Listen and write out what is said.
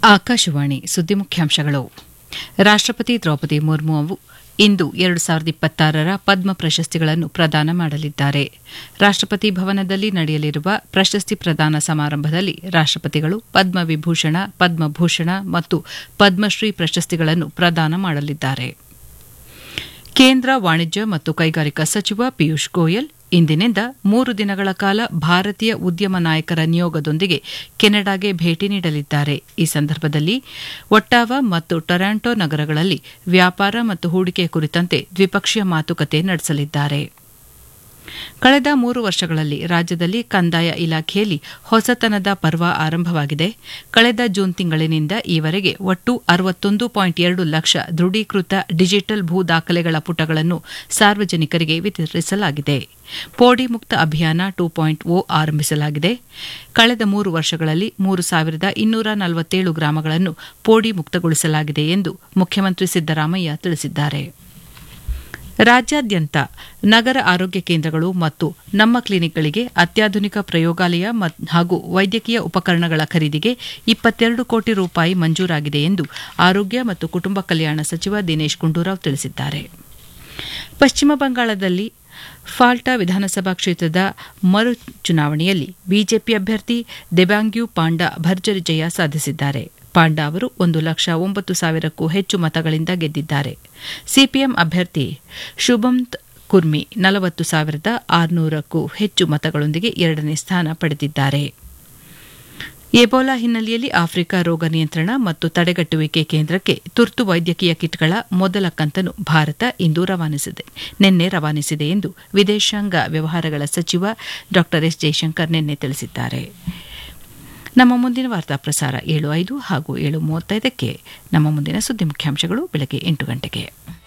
ಆಕಾಶವಾಣಿ ಸುದ್ದಿ ಮುಖ್ಯಾಂಶಗಳು ರಾಷ್ಟಪತಿ ದ್ರೌಪದಿ ಮುರ್ಮು ಅವರು ಇಂದು ಎರಡು ಸಾವಿರದ ಇಪ್ಪತ್ತಾರರ ಪದ್ಮ ಪ್ರಶಸ್ತಿಗಳನ್ನು ಪ್ರದಾನ ಮಾಡಲಿದ್ದಾರೆ ರಾಷ್ಟಪತಿ ಭವನದಲ್ಲಿ ನಡೆಯಲಿರುವ ಪ್ರಶಸ್ತಿ ಪ್ರದಾನ ಸಮಾರಂಭದಲ್ಲಿ ರಾಷ್ಟಪತಿಗಳು ಪದ್ಮ ವಿಭೂಷಣ ಪದ್ಮಭೂಷಣ ಮತ್ತು ಪದ್ಮಶ್ರೀ ಪ್ರಶಸ್ತಿಗಳನ್ನು ಪ್ರದಾನ ಮಾಡಲಿದ್ದಾರೆ ಕೇಂದ್ರ ವಾಣಿಜ್ಯ ಮತ್ತು ಕೈಗಾರಿಕಾ ಸಚಿವ ಪಿಯೂಷ್ ಗೋಯಲ್ ಇಂದಿನಿಂದ ಮೂರು ದಿನಗಳ ಕಾಲ ಭಾರತೀಯ ಉದ್ಯಮ ನಾಯಕರ ನಿಯೋಗದೊಂದಿಗೆ ಕೆನಡಾಗೆ ಭೇಟಿ ನೀಡಲಿದ್ದಾರೆ ಈ ಸಂದರ್ಭದಲ್ಲಿ ಒಟ್ಟಾವ ಮತ್ತು ಟೊರಾಂಟೊ ನಗರಗಳಲ್ಲಿ ವ್ಯಾಪಾರ ಮತ್ತು ಹೂಡಿಕೆ ಕುರಿತಂತೆ ದ್ವಿಪಕ್ಷೀಯ ಮಾತುಕತೆ ನಡೆಸಲಿದ್ದಾರೆ ಕಳೆದ ಮೂರು ವರ್ಷಗಳಲ್ಲಿ ರಾಜ್ಯದಲ್ಲಿ ಕಂದಾಯ ಇಲಾಖೆಯಲ್ಲಿ ಹೊಸತನದ ಪರ್ವ ಆರಂಭವಾಗಿದೆ ಕಳೆದ ಜೂನ್ ತಿಂಗಳಿನಿಂದ ಈವರೆಗೆ ಒಟ್ಟು ಅರವತ್ತೊಂದು ಪಾಯಿಂಟ್ ಎರಡು ಲಕ್ಷ ದೃಢೀಕೃತ ಡಿಜಿಟಲ್ ಭೂ ದಾಖಲೆಗಳ ಪುಟಗಳನ್ನು ಸಾರ್ವಜನಿಕರಿಗೆ ವಿತರಿಸಲಾಗಿದೆ ಪೋಡಿ ಮುಕ್ತ ಅಭಿಯಾನ ಟೂ ಪಾಯಿಂಟ್ ಓ ಆರಂಭಿಸಲಾಗಿದೆ ಕಳೆದ ಮೂರು ವರ್ಷಗಳಲ್ಲಿ ಮೂರು ಸಾವಿರದ ಇನ್ನೂರ ನಲವತ್ತೇಳು ಗ್ರಾಮಗಳನ್ನು ಪೋಡಿ ಮುಕ್ತಗೊಳಿಸಲಾಗಿದೆ ಎಂದು ಮುಖ್ಯಮಂತ್ರಿ ಸಿದ್ದರಾಮಯ್ಯ ತಿಳಿಸಿದ್ದಾರೆ ರಾಜ್ಯಾದ್ಯಂತ ನಗರ ಆರೋಗ್ಯ ಕೇಂದ್ರಗಳು ಮತ್ತು ನಮ್ಮ ಕ್ಲಿನಿಕ್ಗಳಿಗೆ ಅತ್ಯಾಧುನಿಕ ಪ್ರಯೋಗಾಲಯ ಹಾಗೂ ವೈದ್ಯಕೀಯ ಉಪಕರಣಗಳ ಖರೀದಿಗೆ ಇಪ್ಪತ್ತೆರಡು ಕೋಟಿ ರೂಪಾಯಿ ಮಂಜೂರಾಗಿದೆ ಎಂದು ಆರೋಗ್ಯ ಮತ್ತು ಕುಟುಂಬ ಕಲ್ಯಾಣ ಸಚಿವ ದಿನೇಶ್ ಗುಂಡೂರಾವ್ ತಿಳಿಸಿದ್ದಾರೆ ಪಶ್ಚಿಮ ಬಂಗಾಳದಲ್ಲಿ ಫಾಲ್ಟಾ ವಿಧಾನಸಭಾ ಕ್ಷೇತ್ರದ ಮರು ಚುನಾವಣೆಯಲ್ಲಿ ಬಿಜೆಪಿ ಅಭ್ಯರ್ಥಿ ದೆಬಾಂಗ್ಯೂ ಪಾಂಡಾ ಭರ್ಜರಿ ಜಯ ಸಾಧಿಸಿದ್ದಾರೆ ಪಾಂಡಾ ಅವರು ಒಂದು ಲಕ್ಷ ಒಂಬತ್ತು ಸಾವಿರಕ್ಕೂ ಹೆಚ್ಚು ಮತಗಳಿಂದ ಗೆದ್ದಿದ್ದಾರೆ ಸಿಪಿಎಂ ಅಭ್ಯರ್ಥಿ ಶುಭಂತ್ ಕುರ್ಮಿ ನಲವತ್ತು ಸಾವಿರದ ಆರುನೂರಕ್ಕೂ ಹೆಚ್ಚು ಮತಗಳೊಂದಿಗೆ ಎರಡನೇ ಸ್ಥಾನ ಪಡೆದಿದ್ದಾರೆ ಎಬೋಲಾ ಹಿನ್ನೆಲೆಯಲ್ಲಿ ಆಫ್ರಿಕಾ ರೋಗ ನಿಯಂತ್ರಣ ಮತ್ತು ತಡೆಗಟ್ಟುವಿಕೆ ಕೇಂದ್ರಕ್ಕೆ ತುರ್ತು ವೈದ್ಯಕೀಯ ಕಿಟ್ಗಳ ಮೊದಲ ಕಂತನ್ನು ಭಾರತ ಇಂದು ರವಾನಿಸಿದೆ ನಿನ್ನೆ ರವಾನಿಸಿದೆ ಎಂದು ವಿದೇಶಾಂಗ ವ್ಯವಹಾರಗಳ ಸಚಿವ ಡಾ ಎಸ್ ಜೈಶಂಕರ್ ನಿನ್ನೆ ತಿಳಿಸಿದ್ದಾರೆ ನಮ್ಮ ಮುಂದಿನ ವಾರ್ತಾ ಪ್ರಸಾರ ಏಳು ಐದು ಹಾಗೂ ಏಳು ಮೂವತ್ತೈದಕ್ಕೆ ನಮ್ಮ ಮುಂದಿನ ಸುದ್ದಿ ಮುಖ್ಯಾಂಶಗಳು ಬೆಳಗ್ಗೆ ಎಂಟು ಗಂಟೆಗೆ